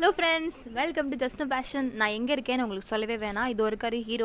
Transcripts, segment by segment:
hello friends welcome to just fashion நான் எங்கே இருக்கேன்னு உங்களுக்கு சொல்லவே வேணாம் இது ஒரு கறி ஹீரோ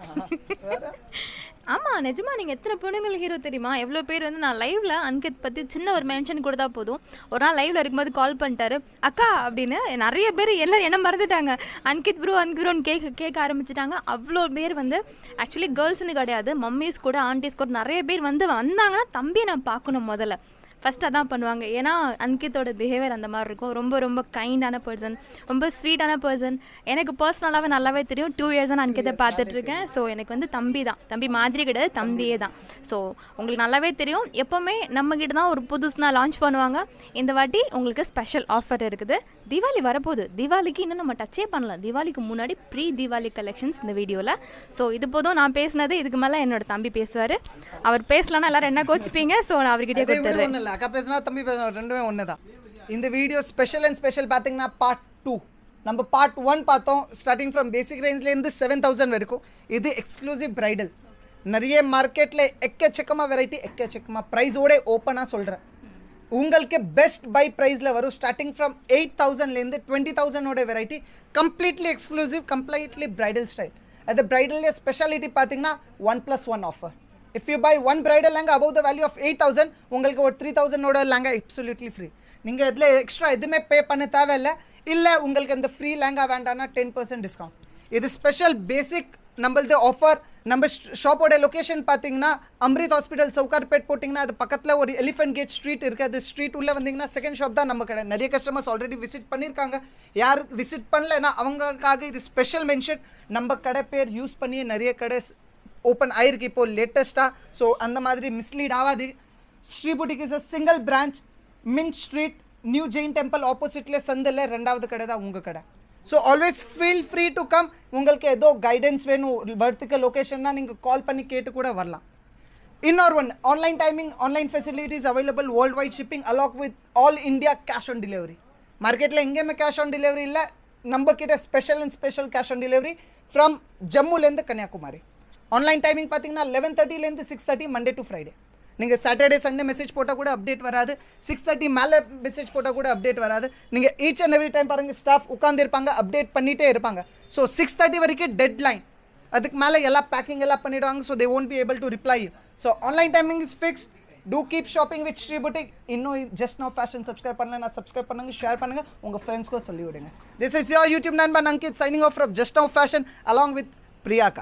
ஆமாம் நிஜமா நீங்கள் எத்தனை பொண்ணுங்கள் ஹீரோ தெரியுமா எவ்வளோ பேர் வந்து நான் லைவ்ல அன்கித் பற்றி சின்ன ஒரு மென்ஷன் கொடுத்தா போதும் ஒரு நாள் லைவ்ல இருக்கும்போது கால் பண்ணிட்டாரு அக்கா அப்படின்னு நிறைய பேர் எல்லாம் என்ன மறந்துட்டாங்க அன்கித் ப்ரோ அன்கித் ப்ரோன்னு கேட்க கேட்க ஆரம்பிச்சிட்டாங்க அவ்வளோ பேர் வந்து ஆக்சுவலி கேர்ள்ஸ்னு கிடையாது மம்மிஸ் கூட ஆண்டிஸ் கூட நிறைய பேர் வந்து வந்தாங்கன்னா தம்பியை நான் பார்க்கணும் முதல்ல ஃபஸ்ட் அதான் பண்ணுவாங்க ஏன்னா அன்கித்தோட பிஹேவியர் அந்த மாதிரி இருக்கும் ரொம்ப ரொம்ப கைண்டான பர்சன் ரொம்ப ஸ்வீட்டான பர்சன் எனக்கு பர்சனலாகவே நல்லாவே தெரியும் டூ இயர்ஸாக நான் அன்கித்தை பார்த்துட்ருக்கேன் ஸோ எனக்கு வந்து தம்பி தான் தம்பி மாதிரி கிடையாது தம்பியே தான் ஸோ உங்களுக்கு நல்லாவே தெரியும் எப்போவுமே நம்மக்கிட்ட தான் ஒரு புதுசுனா லான்ச் பண்ணுவாங்க இந்த வாட்டி உங்களுக்கு ஸ்பெஷல் ஆஃபர் இருக்குது தீபாவளி வரப்போகுது தீபாவளிக்கு இன்னும் நம்ம டச்சே பண்ணலாம் தீபாவளிக்கு முன்னாடி ப்ரீ தீபாவளி கலெக்ஷன்ஸ் இந்த வீடியோவில் ஸோ இது போதும் நான் பேசினது இதுக்கு மேலே என்னோட தம்பி பேசுவார் அவர் பேசலன்னா எல்லாரும் என்ன கோச்சிப்பீங்க ஸோ நான் அவர்கிட்டயே இதை விட கொடுத்துருவேன் ஒன்றும் இல்லை அக்கா பேசுனா தம்பி பேசுனா ரெண்டுமே ஒன்று தான் இந்த வீடியோ ஸ்பெஷல் அண்ட் ஸ்பெஷல் பார்த்தீங்கன்னா பார்ட் டூ நம்ம பார்ட் ஒன் பார்த்தோம் ஸ்டார்டிங் ஃப்ரம் பேசிக் ரேஞ்ச்லேருந்து செவன் தௌசண்ட் வரைக்கும் இது எக்ஸ்க்ளூசிவ் பிரைடல் நிறைய மார்க்கெட்டில் எக்கச்சக்கமாக வெரைட்டி எக்கச்சக்கமாக ப்ரைஸோட ஓப்பனாக சொல்கிறேன் உங்களுக்கு பெஸ்ட் பை ப்ரைஸில் வரும் ஸ்டார்டிங் ஃப்ரம் எயிட் தௌசண்ட்லேருந்து டுவெண்ட்டி தௌசண்டோட variety completely exclusive completely bridal style அது பிரைடல்லே ஸ்பெஷாலிட்டி பார்த்தீங்கன்னா one plus one offer if you buy one bridal lehenga above the value of eight thousand உங்களுக்கு ஒரு த்ரீ தௌசண்டோட லேங்கா எப்சல்யூட்லி ஃப்ரீ நீங்கள் இதில் எக்ஸ்ட்ரா எதுவுமே பே பண்ண தேவையில்லை இல்லை உங்களுக்கு இந்த ஃப்ரீ லேங்கா வேண்டாம்னா டென் பர்சன்ட் டிஸ்கவுண்ட் இது ஸ்பெஷல் பேசிக் நம்மளது ஆஃபர் நம்ம ஷாப்போட லொக்கேஷன் பார்த்தீங்கன்னா அம்ரித் ஹாஸ்பிட்டல் சவுகார்பேட் போட்டிங்கன்னா அது பக்கத்தில் ஒரு எலிஃபென்ட் கேட் ஸ்ட்ரீட் இருக்குது அது ஸ்ட்ரீட் உள்ளே வந்தீங்கன்னா செகண்ட் ஷாப் தான் நம்ம கடை நிறைய கஸ்டமர்ஸ் ஆல்ரெடி விசிட் பண்ணியிருக்காங்க யார் விசிட் பண்ணலைன்னா அவங்களுக்காக இது ஸ்பெஷல் மென்ஷன் நம்ம கடை பேர் யூஸ் பண்ணி நிறைய கடை ஓப்பன் ஆயிருக்கு இப்போ லேட்டஸ்ட்டாக ஸோ அந்த மாதிரி மிஸ்லீட் ஆகாது Shri boutique is a single branch main street new Jain temple ஆப்போசிட்ல சந்தில் ரெண்டாவது கடை தான் உங்கள் கடை so always feel free to come உங்களுக்கு ஏதோ கைடன்ஸ் வேணும் வரத்துக்கு லொக்கேஷன்னா நீங்கள் கால் பண்ணி கேட்டு கூட வரலாம் இன்னொரு one online timing online facilities available worldwide shipping along with all India cash on delivery மார்க்கெட்டில் எங்கேயுமே கேஷ் ஆன் டெலிவரி இல்லை நம்ம கிட்ட special and special cash on delivery from ஜம்முலேருந்து கன்னியாகுமரி ஆன்லைன் டைமிங் பார்த்தீங்கன்னா லெவன் தேர்ட்டிலேருந்து six thirty Monday to Friday நீங்கள் Saturday Sunday message போட்டால் கூட அப்டேட் வராது சிக்ஸ் தேர்ட்டி மேலே மெசேஜ் போட்டால் கூட அப்டேட் வராது நீங்கள் ஈச் அண்ட் எவ்ரி டைம் பாருங்கள் ஸ்டாஃப் உட்காந்துருப்பாங்க அப்டேட் பண்ணிகிட்டே இருப்பாங்க ஸோ சிக்ஸ் தேர்ட்டி வரைக்கும் டெட் லைன் அதுக்கு மேலே எல்லாம் பேக்கிங் எல்லாம் பண்ணிடுவாங்க so they won't be able to reply so online timing is fix to keep shopping with Shri boutique இன்னும் ஜஸ்ட் நோ ஃபேஷன் சப்ஸ்கிரைப் பண்ணல நான் சப்ஸ்கிரைப் பண்ணுங்க ஷேர் பண்ணுங்க உங்கள் ஃப்ரெண்ட்ஸ்க்கும் சொல்லி விடுங்க திஸ் இஸ் யோர் யூடியூப் நண்பன் Ankit signing off from just no fashion along with பிரியாக்கா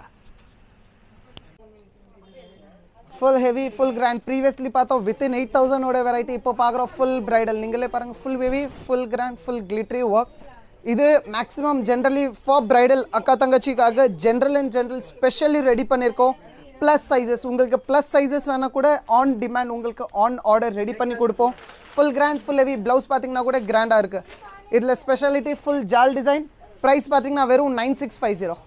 full heavy full grand previously பார்த்தோம் வித்தின் எயிட் தௌசண்டோட வெரைட்டி இப்போ பார்க்குறோம் ஃபுல் பிரைடல் நீங்களே பாருங்கள் full heavy full grand full glittery work இது மேக்ஸிமம் ஜென்ரலி ஃபார் பிரைடல் அக்கா தங்கச்சிக்காக general and general specially ready பண்ணியிருக்கோம் ப்ளஸ் சைஸஸ் உங்களுக்கு ப்ளஸ் சைஸஸ் வேணால் கூட ஆன் டிமாண்ட் உங்களுக்கு ஆன் ஆர்டர் ரெடி பண்ணி கொடுப்போம் full grand full heavy blouse பார்த்தீங்கன்னா கூட கிராண்டாக இருக்குது இதில் ஸ்பெஷாலிட்டி ஃபுல் ஜால் டிசைன் ப்ரைஸ் பார்த்தீங்கன்னா வெறும் nine six five zero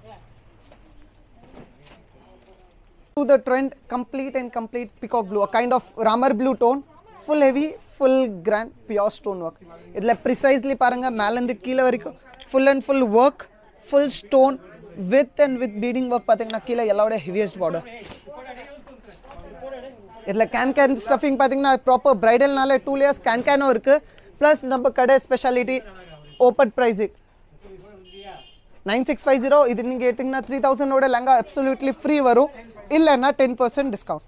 to the trend complete and complete peacock blue a kind of ramar blue tone full heavy full grand pure stone work இதில் precisely பாருங்கள் மேலேருந்து கீழே வரைக்கும் full and full work full stone with and with beading work பார்த்தீங்கன்னா கீழே எல்லாவோட heaviest border இதில் can can stuffing பார்த்தீங்கன்னா ப்ராப்பர் பிரைடல்னால டூ லேயர்ஸ் கேன் கேனும் இருக்குது ப்ளஸ் நம்ம கடை speciality open pricing nine six five zero இது நீங்கள் எடுத்திங்கன்னா த்ரீ தௌசண்டோட லெங்கா அப்சல்யூட்லி ஃப்ரீ வரும் இல்லைன்னா ten percent discount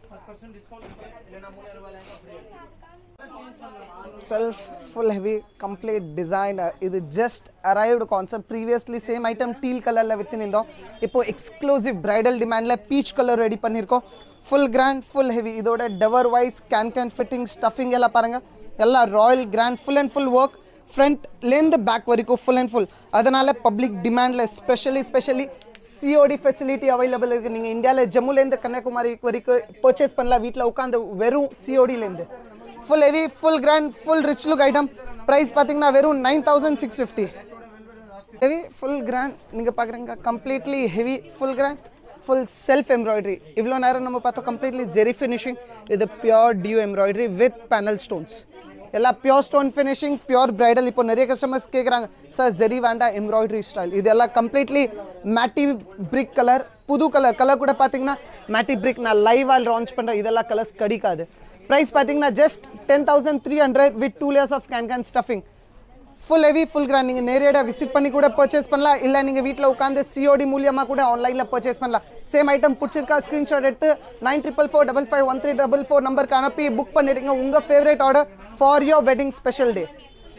self full heavy complete design இது just arrived concept previously same item deal கலரில் விற்றுனிருந்தோம் இப்போ எக்ஸ்க்ளூசிவ் பிரைடல் டிமாண்டில் பீச் கலர் ரெடி பண்ணியிருக்கோம் ஃபுல் கிராண்ட் ஃபுல் ஹெவி இதோட tower wise can can fitting stuffing எல்லாம் பாருங்கள் எல்லாம் royal grand full and full work ஃப்ரண்ட்லேருந்து பேக் வரைக்கும் ஃபுல் அண்ட் ஃபுல் அதனால் பப்ளிக் டிமாண்டில் specially specially COD facility available இருக்குது நீங்கள் இந்தியாவில் ஜம்முலேருந்து கன்னியாகுமரி வரைக்கும் பர்ச்சேஸ் பண்ணலாம் வீட்டில் உட்காந்து வெறும் சிஓடிலேருந்து full heavy full grand full rich look item price பார்த்தீங்கன்னா வெறும் nine thousand six fifty heavy full grand நீங்கள் பார்க்குறீங்க completely heavy full grand full self embroidery இவ்வளோ நேரம் நம்ம பார்த்தோம் கம்ப்ளீட்லி ஜெரி ஃபினிஷிங் இது pure dew embroidery with panel stones எல்லாம் pure stone finishing pure bridal இப்போ நிறைய கஸ்டமர்ஸ் கேட்குறாங்க சார் ஜெரி வேண்டா எம்ப்ராய்டரி ஸ்டைல் இதெல்லாம் கம்ப்ளீட்லி மேட்டி பிரிக் கலர் புது கலர் கலர் கூட பார்த்தீங்கன்னா மேட்டி பிரிக் நான் லைவாக லான்ச் பண்ணுறேன் இதெல்லாம் கலர்ஸ் கிடைக்காது ப்ரைஸ் பார்த்தீங்கன்னா just ten thousand three hundred with two layers of can can stuffing full heavy full grand நீங்கள் நேரடியாக விசிட் பண்ணி கூட பர்ச்சேஸ் பண்ணலாம் இல்லை நீங்கள் வீட்டில் உட்காந்து சிஓடி மூலியமாக கூட ஆன்லைனில் பர்ச்சேஸ் பண்ணலாம் சேம் ஐட்டம் பிடிச்சிருக்கா ஸ்க்ரீன்ஷாட் எடுத்து nine triple four double five one three double four நம்பருக்கு அனுப்பி புக் பண்ணிடுங்க உங்கள் favourite order for your wedding special day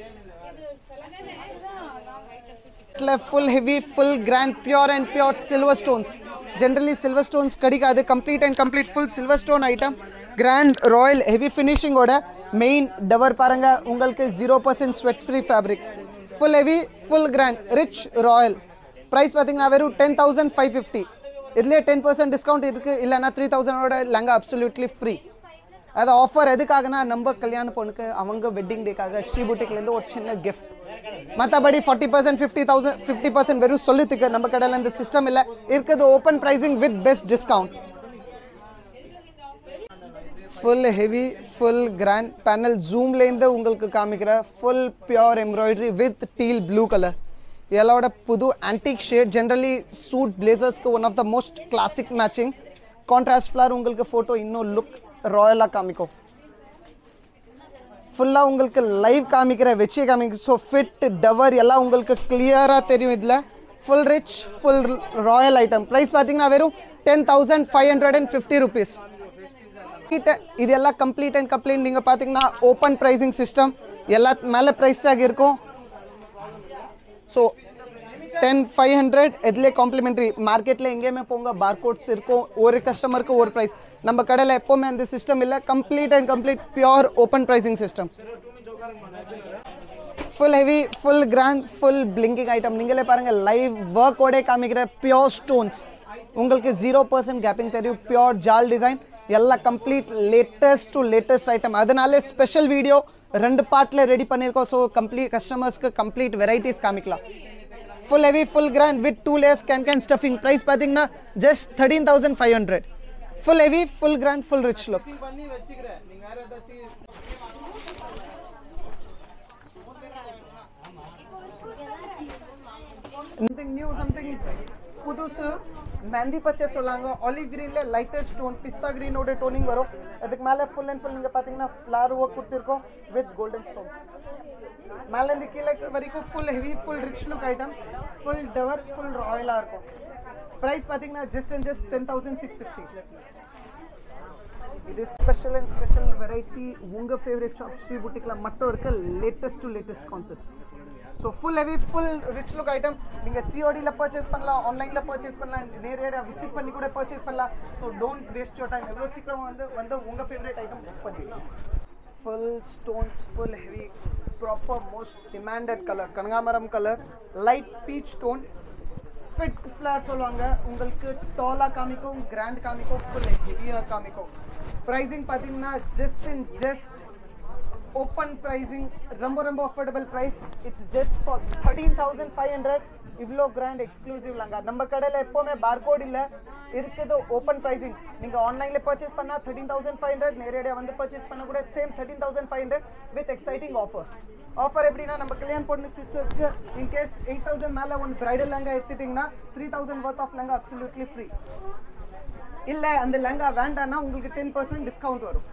full heavy full grand pure and pure silver stones generally silver stones கிடைக்காது complete and complete full silver stone item grand royal heavy ஃபினிஷிங்கோட main tower பாருங்க உங்களுக்கு zero percent sweat free fabric full heavy full grand rich royal price பார்த்தீங்கன்னா வெறும் ten thousand five fifty இதுலேயே ten percent discount இருக்குது இல்லைனா three தௌசண்டோட lehenga absolutely free அது ஆஃபர் எதுக்காகனா நம்ம கல்யாண பொண்ணுக்கு அவங்க வெட்டிங் டேக்காக ஸ்ரீ பூட்டிக்லேருந்து ஒரு சின்ன கிஃப்ட் மற்றபடி forty percent fifty thousand fifty percent வெறும் சொல்லித்துக்கு நம்ம கடையில் இந்த சிஸ்டம் இல்லை இருக்குது open pricing with best discount full heavy full grand panel ஜூம்லேருந்து உங்களுக்கு காமிக்கிற full pure embroidery with teal blue colour எல்லாவோட புது ஆன்டிக் ஷேட் ஜென்ரலி சூட் பிளேசர்ஸ்க்கு one of the most classic matching contrast flare உங்களுக்கு ஃபோட்டோ இன்னும் லுக் ராயலாக காமிக்கும் ஃபுல்லாக உங்களுக்கு லைவ் காமிக்கிற வச்சு காமிக்கும் ஸோ ஃபிட் டவர் எல்லாம் உங்களுக்கு கிளியராக தெரியும் இதில் full rich full royal item price பார்த்தீங்கன்னா வெறும் ten thousand five hundred and fifty rupees இது எல்லாம் கம்ப்ளீட் அண்ட் கம்ப்ளீட் நீங்கள் பார்த்தீங்கன்னா ஓப்பன் ப்ரைஸிங் சிஸ்டம் எல்லா மேலே ப்ரைஸ் டேக் இருக்கும் ஸோ டென் ஃபைவ் ஹண்ட்ரட் இதுலேயே காம்ப்ளிமெண்ட்ரி மார்க்கெட்டில் எங்கேயுமே போங்க பார்கோட்ஸ் இருக்கும் ஒரு கஸ்டமருக்கு ஒரு ப்ரைஸ் நம்ம கடையில் எப்போவுமே அந்த சிஸ்டம் இல்லை complete and complete pure open pricing system full heavy full grand full blinking item நீங்களே பாருங்கள் லைவ் ஒர்க்கோட காமிக்கிற பியோர் ஸ்டோன்ஸ் உங்களுக்கு ஜீரோ பர்சன்ட் கேப்பிங் தெரியும் பியோர் ஜால் டிசைன் எல்லாம் complete latest to latest item அதனாலே ஸ்பெஷல் வீடியோ ரெண்டு பார்ட்டில் ரெடி பண்ணியிருக்கோம் ஸோ கம்ப்ளீட் கஸ்டமர்ஸ்க்கு கம்ப்ளீட் வெரைட்டிஸ் காமிக்கலாம் full heavy full grand with two layers can can stuffing price பார்த்தீங்கன்னா just thirteen thousand five hundred full heavy full grand full rich look something new something புதுசு மெஹந்தி பச்சை சொல்லாங்க olive கிரீன்ல lighter stone pista கிரீனோட toning வரும் அதுக்கு மேலே ஃபுல் அண்ட் ஃபுல் நீங்கள் பார்த்தீங்கன்னா ஃப்ளவர் ஒர்க் கொடுத்துருக்கோம் வித் கோல்டன் ஸ்டோன் மேலேருந்து கீழே வரைக்கும் full heavy full rich look item full tower full ராயலாக இருக்கும் ப்ரைஸ் பார்த்தீங்கன்னா just and just ten thousand six fifty இது ஸ்பெஷல் அண்ட் ஸ்பெஷல் வெரைட்டி உங்கள் ஃபேவரட் ஷாப் ஸ்ரீ புட்டிக்கில் மட்டும் இருக்க latest to latest concepts so full heavy full rich look item நீங்கள் சிஓடியில் பர்ச்சேஸ் பண்ணலாம் ஆன்லைனில் பர்ச்சேஸ் பண்ணலாம் நேரடியாக விசிட் பண்ணி கூட பர்ச்சேஸ் பண்ணலாம் so don't waste your time எவ்வளோ சீக்கிரம் வந்து வந்து உங்கள் ஃபேவரட் ஐட்டம் புக் பண்ணிடலாம் full stones full heavy proper most demanded colour கனகாமரம் colour light peach stone fit flare சொல்லுவாங்க உங்களுக்கு டாலாக காமிக்கும் கிராண்ட் காமிக்கும் ஃபுல் ஹெவியாக காமிக்கும் ப்ரைஸிங் பார்த்தீங்கன்னா just in just open pricing ரொம்ப ரொம்ப affordable price it's just for thirteen thousand five hundred இவ்வளோ கிராண்ட் எக்ஸ்க்ளூசிவ் லங்கா நம்ம கடையில் எப்போவுமே பார்கோட் இல்லை இருக்குது ஓப்பன் ப்ரைஸிங் நீங்கள் ஆன்லைனில் பர்ச்சேஸ் பண்ணால் தேர்ட்டீன் தௌசண்ட் ஃபைவ் ஹண்ட்ரட் நேரடியாக வந்து பர்ச்சேஸ் பண்ண கூட same thirteen thousand five hundred with exciting offer offer எப்படின்னா நம்ம கல்யாண் பொண்ணு சிஸ்டர்ஸ்க்கு இன்கேஸ் எயிட் தௌசண்ட் மேலே ஒன்று பிரைடல் லெங்கா எடுத்துட்டிங்கன்னா three thousand worth of lehenga absolutely free இல்லை அந்த லெங்கா வேண்டாம்னா உங்களுக்கு டென் பர்சன்ட் டிஸ்கவுண்ட் வரும்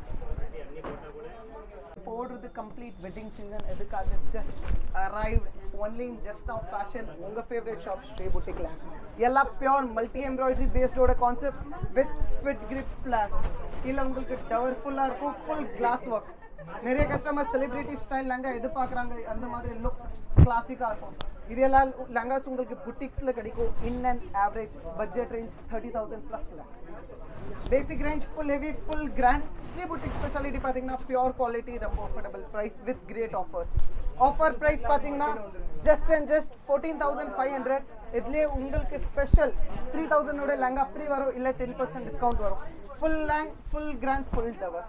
போடுறது கம்ப்ளீட் வெட்டிங் சீசன் எதுக்காக just arrive only in just of fashion உங்கள் ஃபேவரட் ஷாப் ஸ்ரீ புட்டிக்ல எல்லாம் பியோர் மல்டி எம்ப்ராய்டரி பேஸ்டோட concept with fit grip flare கீழே உங்களுக்கு டவர் ஃபுல்லாக இருக்கும் ஃபுல் கிளாஸ் ஒர்க் நிறைய கஸ்டமர் செலிபிரிட்டி ஸ்டைல் லெங்கா எதிர்பார்க்குறாங்க அந்த மாதிரி லுக் கிளாசிக்காக இருக்கும் இது எல்லாம் லெங்காஸ் உங்களுக்கு புட்டிக்ஸில் கிடைக்கும் in and average budget range thirty thousand ப்ளஸில் basic range full heavy full grand Sri boutique speciality பார்த்தீங்கன்னா பியூர் குவாலிட்டி ரொம்ப affordable price with great offers offer price பார்த்தீங்கன்னா just and just fourteen thousand five hundred இதுலேயே உங்களுக்கு special three தௌசண்டோட lehenga free வரும் இல்லை ten percent discount வரும் full long full grand full tower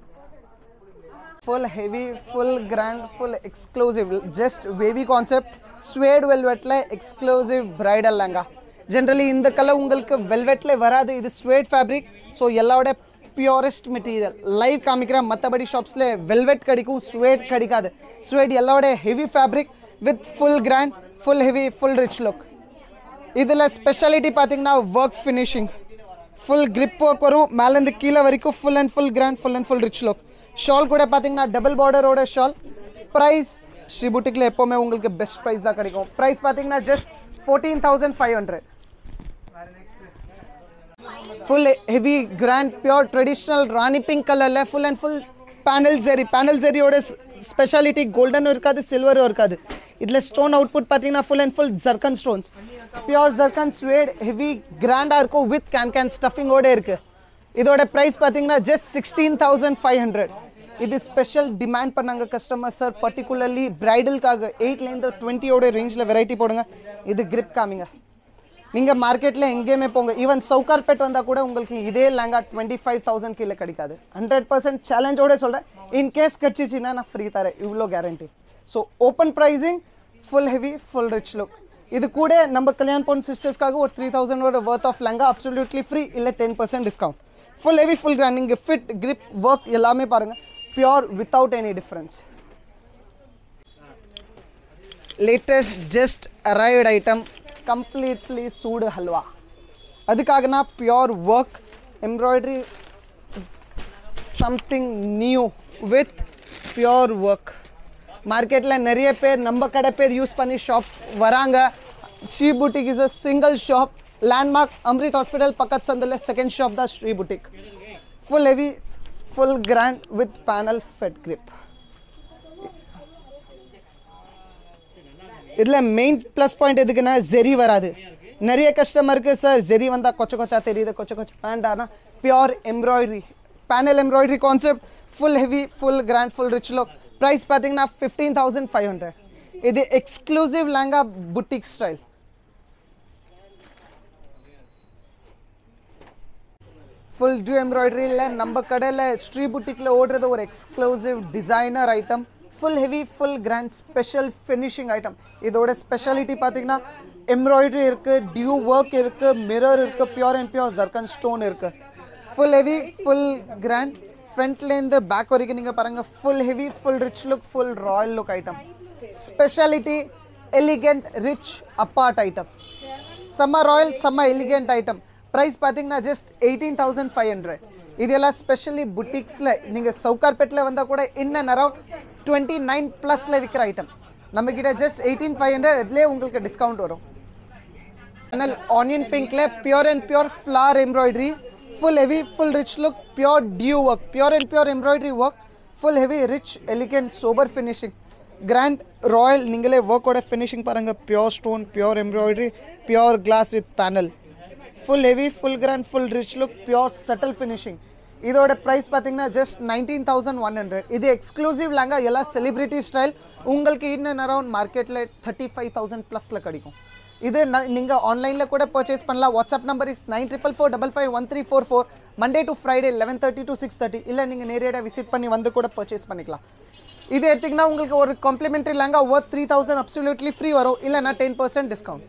full heavy full grand full exclusive just wavy concept suede வெல்வெட்டில் exclusive bridal lehenga generally இந்த colour உங்களுக்கு வெல்வெட்டில் வராது இது ஸ்வேட் ஃபேப்ரிக் ஸோ எல்லாவோட பியூரஸ்ட் மெட்டீரியல் லைவ் காமிக்கிற மற்றபடி ஷாப்ஸில் வெல்வெட் கிடைக்கும் ஸ்வேட் கிடைக்காது ஸ்வேட் எல்லாவோட heavy fabric with full grand full heavy full rich look இதில் ஸ்பெஷாலிட்டி பார்த்தீங்கன்னா work finishing full grip work வரும் மேலேருந்து கீழே வரைக்கும் full and full grand full and full rich look shawl கூட பார்த்தீங்கன்னா டபுள் பார்டரோட ஷால் ப்ரைஸ் ஸ்ரீ புட்டிக்கில் எப்போவுமே உங்களுக்கு பெஸ்ட் ப்ரைஸ் தான் கிடைக்கும் ப்ரைஸ் பார்த்தீங்கன்னா just fourteen thousand five hundred full heavy grand pure traditional rani pink கலரில் full and full panel zari panel ஜெரியோட ஸ்பெஷாலிட்டி கோல்டனும் இருக்காது சில்வரும் இருக்காது இதில் ஸ்டோன் அவுட்புட் பார்த்தீங்கன்னா full and full zircon stones pure zircon suede heavy கிராண்டாக இருக்கும் வித் கேன் கேன் ஸ்டஃபிங்கோட இருக்குது இதோட ப்ரைஸ் பார்த்தீங்கன்னா just sixteen thousand five hundred இது ஸ்பெஷல் டிமாண்ட் பண்ணாங்க கஸ்டமர் சார் பர்டிகுலர்லி பிரைடலுக்காக எயிட்லேருந்து டுவெண்ட்டியோட ரேஞ்சில் வெரைட்டி போடுங்க இது grip காமிங்க நீங்கள் மார்க்கெட்டில் எங்கேயுமே போங்க ஈவன் சவுகார்பேட் வந்தால் கூட உங்களுக்கு இதே லேங்கா டுவெண்ட்டி ஃபைவ் தௌசண்ட் கீழே கிடைக்காது ஹண்ட்ரட் பர்சன்ட் சேலஞ்சோட சொல்கிறேன் இன் கேஸ் கிடச்சிச்சின்னா நான் ஃப்ரீ தரேன் இவ்வளோ guarantee so open pricing full heavy full rich look இது கூட நம்ம கல்யாண் பொன் சிஸ்டர்ஸ்க்காக ஒரு த்ரீ தௌசண்டோட worth of lehenga absolutely free இல்லை ten percent discount full heavy full grand நீங்கள் ஃபிட் grip ஒர்க் எல்லாமே பாருங்கள் pure without any difference latest just arrived item completely சூடு ஹல்வா அதுக்காகனா pure work embroidery something new with pure work மார்க்கெட்டில் நிறைய பேர் நம்ம கடை பேர் யூஸ் பண்ணி ஷாப் வராங்க Sri boutique is a single shop landmark Amrit hospital பக்கத்து சந்தில் செகண்ட் ஷாப் தான் Sri boutique full heavy full grand with panel fit grip இதில் மெயின் ப்ளஸ் பாயிண்ட் எதுக்குன்னா ஜெரி வராது நிறைய கஸ்டமருக்கு சார் ஜெரி வந்தால் கொச்ச கொச்சா தெரியுது கொச்ச கொச்ச வேண்டாம்னா pure embroidery panel embroidery concept full heavy full grand full rich look price பார்த்தீங்கன்னா ஃபிஃப்டீன் தௌசண்ட் ஃபைவ் ஹண்ட்ரட் இது exclusive lehenga boutique style full ஜூ எம்ப்ராய்டரியில் நம்ம கடையில் ஸ்ரீ புட்டிக்கில் ஓடுறது ஒரு exclusive designer item full heavy full grand special finishing item இதோட ஸ்பெஷாலிட்டி பார்த்தீங்கன்னா எம்ப்ராய்டரி இருக்குது டியூ ஒர்க் இருக்குது மிரர் இருக்குது pure and pure zircon stone இருக்குது ஃபுல் ஹெவி ஃபுல் கிராண்ட் ஃப்ரண்ட்லேருந்து பேக் வரைக்கும் நீங்கள் பாருங்கள் full heavy full rich look full royal look item speciality elegant rich apart item செம்ம ராயல் செம்ம எலிகெண்ட் ஐட்டம் ப்ரைஸ் பார்த்தீங்கன்னா just eighteen thousand five hundred இதெல்லாம் specially புட்டிக்ஸில் நீங்கள் சவுகார்பேட்டில் வந்தால் கூட in and around twenty nine ப்ளஸில் விற்கிற ஐட்டம் நம்மக்கிட்ட ஜஸ்ட் எயிட்டீன் ஃபைவ் ஹண்ட்ரட் இதுலேயே உங்களுக்கு டிஸ்கவுண்ட் வரும் ஆனால் ஆனியன் பிங்க்ல pure and pure flare embroidery full heavy full rich look pure dew work pure and pure embroidery work full heavy rich elegant sober finishing grand royal நீங்களே ஒர்க்கோட finishing பாருங்கள் pure stone pure embroidery pure glass with panel full heavy full grand full rich look pure subtle finishing இதோட price பார்த்தீங்கன்னா just nineteen thousand one hundred இது exclusive lehenga எல்லாம் celebrity style உங்களுக்கு இன் and around மார்க்கெட்டில் thirty five thousand ப்ளஸில் கிடைக்கும் இது நீங்கள் ஆன்லைனில் கூட பர்ச்சேஸ் பண்ணலாம் WhatsApp number is nine triple four double five one three four four Monday to Friday eleven thirty to six thirty இல்லை நீங்கள் நேரடியாக விசிட் பண்ணி வந்து கூட பர்ச்சேஸ் பண்ணிக்கலாம் இது எடுத்திங்கன்னா உங்களுக்கு ஒரு complimentary lehenga worth three thousand absolutely free வரும் இல்லைனா ten percent discount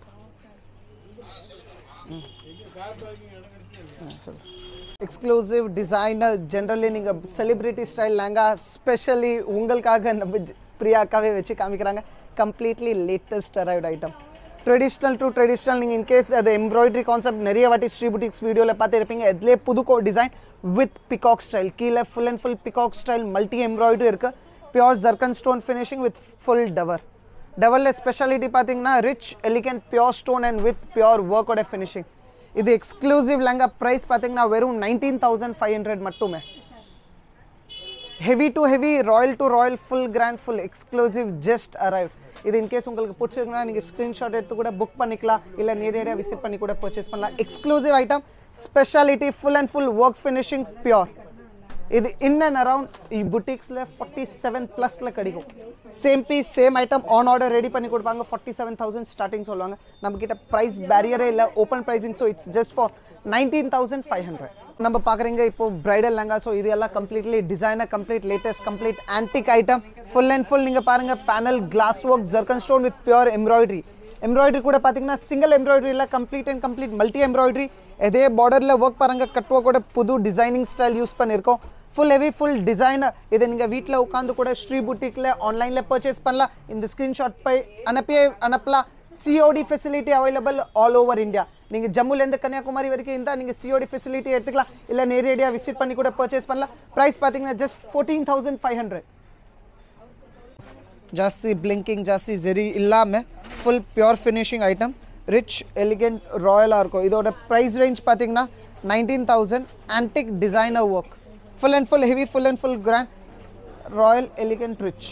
exclusive designer generally நீங்கள் செலிப்ரிட்டி ஸ்டைல் லேங்கா ஸ்பெஷலி உங்களுக்காக நம்ம ஜ- பிரியாக்காவே வச்சு காமிக்கிறாங்க completely latest arrived item traditional to traditional நீங்கள் இன்கேஸ் அது எம்ப்ராய்டரி கான்செப்ட் நிறைய வாட்டி ஸ்ரீ புட்டிக்ஸ் வீடியோவில் பார்த்துருப்பீங்க இதுலேயே புது டிசைன் வித் பிகாக் ஸ்டைல் கீழே full and full peacock style multi embroidery இருக்குது pure zircon stone finishing with full tower டவரில் speciality பார்த்தீங்கன்னா rich elegant pure stone and with pure ஒர்க்கோட ஃபினிஷிங் இது எக்ஸ்க்ளூசிவ் லெங்கா ப்ரைஸ் பார்த்தீங்கன்னா வெறும் நைன்டீன் தௌசண்ட் ஃபைவ் ஹண்ட்ரட் மட்டுமே heavy to heavy royal to royal full grand full exclusive just arrive இது in case உங்களுக்கு பிடிச்சிருக்குன்னா நீங்கள் ஸ்க்ரீன்ஷாட் எடுத்து கூட புக் பண்ணிக்கலாம் இல்லை நேரடியாக விசிட் பண்ணி கூட பர்ச்சேஸ் பண்ணலாம் exclusive item speciality full and full work finishing pure இது இன் அண்ட் அரவுண்ட் புட்டிக்ஸில் ஃபார்ட்டி செவன் ப்ளஸில் கிடைக்கும் same piece same item on order ready பண்ணி கொடுப்பாங்க ஃபார்ட்டி செவன் தௌசண்ட் ஸ்டார்டிங் சொல்லுவாங்க நம்மக்கிட்ட ப்ரைஸ் பேரியரே இல்லை open pricing so it's just for nineteen thousand five hundred நம்ம பார்க்குறீங்க இப்போ பிரைடல் லெங்கா ஸோ இது எல்லாம் completely designer complete latest complete antique item full and full நீங்கள் பாருங்கள் panel glass work zircon stone with pure embroidery embroidery கூட பார்த்தீங்கன்னா single embroidery இல்லை complete and complete multi embroidery இதே பார்டரில் ஒர்க் பாருங்க கட்டுவா கூட புது டிசைனிங் ஸ்டைல் யூஸ் பண்ணியிருக்கோம் ஃபுல் ஹெவி ஃபுல் டிசைனர் இதை நீங்கள் வீட்டில் உட்காந்து கூட ஸ்ரீ புட்டிக்கில் ஆன்லைனில் பர்ச்சேஸ் பண்ணலாம் இந்த ஸ்க்ரீன்ஷாட் போய் அனுப்பியே அனுப்பலாம் COD facility available all over India நீங்கள் ஜம்முலேருந்து கன்னியாகுமரி வரைக்கும் இருந்தால் நீங்கள் சிஓடி ஃபெசிலிட்டி எடுத்துக்கலாம் இல்லை நேரடியாக விசிட் பண்ணி கூட பர்ச்சேஸ் பண்ணலாம் ப்ரைஸ் பார்த்தீங்கன்னா just fourteen thousand five hundred ಜಾಸ್ತಿ ಬ್ಲಿಂಕಿಂಗ್ ಜಾಸ್ತಿ ಜೆರಿ இல்லாமல் full pure finishing item rich elegant ராயலாக இருக்கும் இதோட ப்ரைஸ் ரேஞ்ச் பார்த்தீங்கன்னா nineteen thousand antique designer work full and full heavy full and full grand royal elegant rich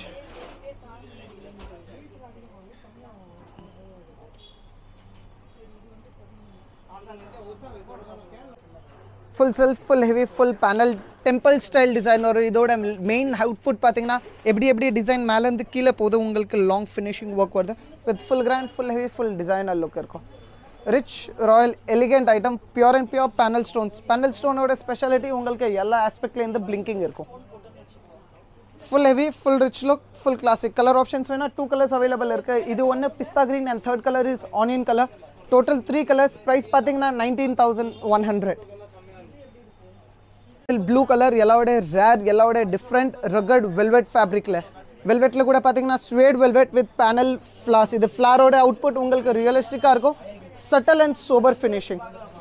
full self full heavy full panel temple style design ஒரு இதோட main output பார்த்தீங்கன்னா எப்படி எப்படி design மேலேருந்து கீழே போகுது உங்களுக்கு லாங் ஃபினிஷிங் ஒர்க் வருது with full grand full heavy full designer look இருக்கும் rich royal elegant item pure and pure panel stones panel ஸ்டோனோட ஸ்பெஷாலிட்டி உங்களுக்கு எல்லா ஆஸ்பெக்ட்லேருந்து பிளிங்கிங் இருக்கும் full heavy full rich look full classic colour options வேணால் two colours available இருக்குது இது ஒன்று pista green and third colour is onion colour total three colours price பார்த்தீங்கன்னா nineteen thousand one hundred blue colour எல்லாவோட rare எல்லாவோட different rugged velvet ஃபேப்ரிக்கில் வெல்வெட்டில் கூட பார்த்தீங்கன்னா suede velvet with panel floss இது ஃப்ளாரோட அவுட்புட் உங்களுக்கு ரியலிஸ்டிக்காக இருக்கும் subtle and sober finishing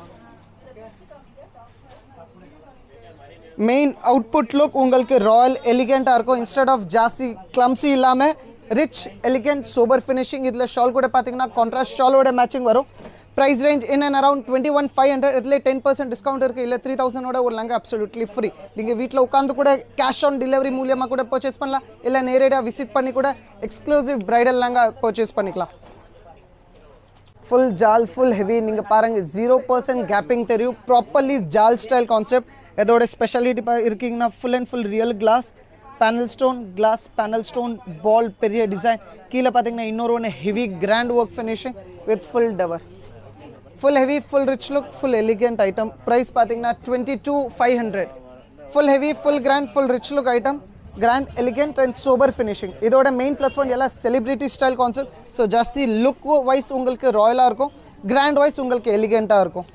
main output look உங்களுக்கு ராயல் எலிகெண்ட்டாக இருக்கும் இன்ஸ்டெட் ஆஃப் ஜாஸ்தி கிளம்ஸி இல்லாமல் ரிச் எலிகெண்ட் சோபர் ஃபினிஷிங் இதில் ஷால் கூட பார்த்தீங்கன்னா கான்ட்ராஸ்ட் ஷாலோட மேட்சிங் வரும் price range in and around twenty one five hundred இதில் டென் பர்சன்ட் டிஸ்கவுண்ட் இருக்குது இல்லை த்ரீ தௌசண்டோட ஒரு லங்க அப்சல்யூட்லி ஃப்ரீ நீங்கள் வீட்டில் உட்காந்து கூட கேஷ் ஆன் டெலிவரி மூலியமாக கூட பர்ச்சேஸ் பண்ணலாம் இல்லை நேரடியாக விசிட் பண்ணி கூட எக்ஸ்க்ளூசிவ் பிரைடல் லங்க பர்ச்சேஸ் பண்ணிக்கலாம் ஃபுல் ஜால் ஃபுல் ஹெவி நீங்கள் பாருங்கள் ஜீரோ பர்சன்ட் கேப்பிங் தெரியும் ப்ராப்பர்லி ஜால் ஸ்டைல் கான்செப்ட் இதோட ஸ்பெஷாலிட்டி இருக்கீங்கன்னா full and full real glass panel stone glass panel stone ball பெரிய டிசைன் கீழே பார்த்தீங்கன்னா இன்னொரு ஒன்று heavy grand work finishing with full tower full heavy full rich look full elegant item price பார்த்தீங்கன்னா twenty two five hundred full heavy full grand full rich look item grand elegant and sober finishing இதோட main plus point எல்லாம் celebrity style concept so ஜாஸ்தி look wise உங்களுக்கு ராயலாக இருக்கும் grand wise உங்களுக்கு எலிகெண்ட்டாக இருக்கும்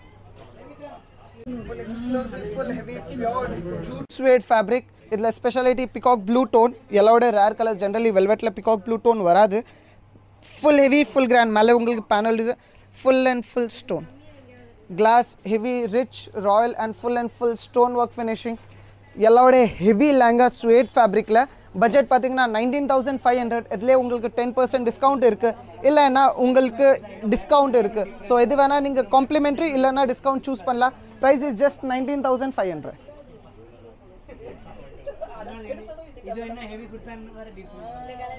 ஸ்வேட் ஃபேப்ரிக் இதில் ஸ்பெஷாலிட்டி பிகாக் ப்ளூ டோன் எல்லாவோட ரேர் கலர்ஸ் ஜென்ரலி வெல்வெட்டில் பிகாக் ப்ளூ டோன் வராது ஃபுல் ஹெவி ஃபுல் கிராண்ட் மேலே உங்களுக்கு panel design full and full stone glass heavy rich royal and full and full stone work finishing எல்லாவோட heavy lehenga suede ஃபேப்ரிக்கில் budget பார்த்தீங்கன்னா nineteen thousand five hundred இதுலேயே உங்களுக்கு ten percent discount இருக்குது இல்லைன்னா உங்களுக்கு discount இருக்குது ஸோ எது வேணால் நீங்கள் காம்ப்ளிமெண்ட்ரி இல்லைன்னா டிஸ்கவுண்ட் சூஸ் பண்ணலாம் price is just nineteen thousand five hundred ಇದು ಇನ್ನ ಹೆವಿ ಕುರ್ತಾನ್ ಬೇರೆ ಡಿಫ್ರೆಂಟ್